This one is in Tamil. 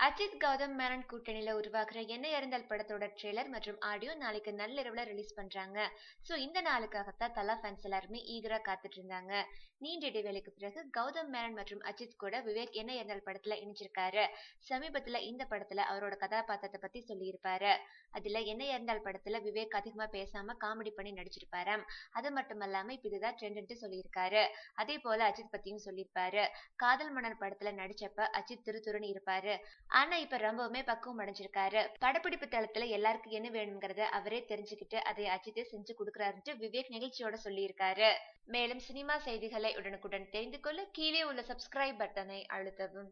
அஜித் கௌதம் மேனன் கூட்டணியில உருவாக்குற என்ன இருந்தால் படத்தோட ட்ரெய்லர் மற்றும் ஆடியோ நாளைக்கு நள்ளிரவுல ரிலீஸ் பண்றாங்க சோ இந்த நாளுக்காகத்தான் தலா ஃபேன்ஸ் எல்லாருமே ஈகரா காத்துட்டு இருந்தாங்க நீண்ட இடைவேளைக்கு பிறகு கௌதம் மேனன் மற்றும் அஜித் கூட விவேக் என்ன இருந்தால் படத்துல இணைஞ்சிருக்காரு சமீபத்துல இந்த படத்துல அவரோட கதாபாத்திரத்தை பத்தி சொல்லியிருப்பாரு அதுல என்ன இருந்தால் படத்துல விவேக் அதிகமா பேசாம காமெடி பண்ணி நடிச்சிருப்பாராம் அது மட்டும் இல்லாம இப்ப இதுதான் ட்ரெண்ட் சொல்லியிருக்காரு அதே போல அஜித் பத்தியும் சொல்லியிருப்பாரு காதல் மன்னர் படத்துல நடிச்சப்ப அஜித் துருதுருன்னு இருப்பாரு ஆனா இப்ப ரொம்பவுமே பக்குவம் அடைஞ்சிருக்காரு படப்பிடிப்பு தளத்துல எல்லாருக்கும் என்ன வேணுங்கிறத அவரே தெரிஞ்சுக்கிட்டு அதை அஜித்தே செஞ்சு கொடுக்குறாருன்ட்டு விவேக் நிகழ்ச்சியோட சொல்லியிருக்காரு மேலும் சினிமா செய்திகளை உடனுக்குடன் தெரிந்து கொள்ள கீழே உள்ள சப்ஸ்கிரைப் பட்டனை அழுத்தவும்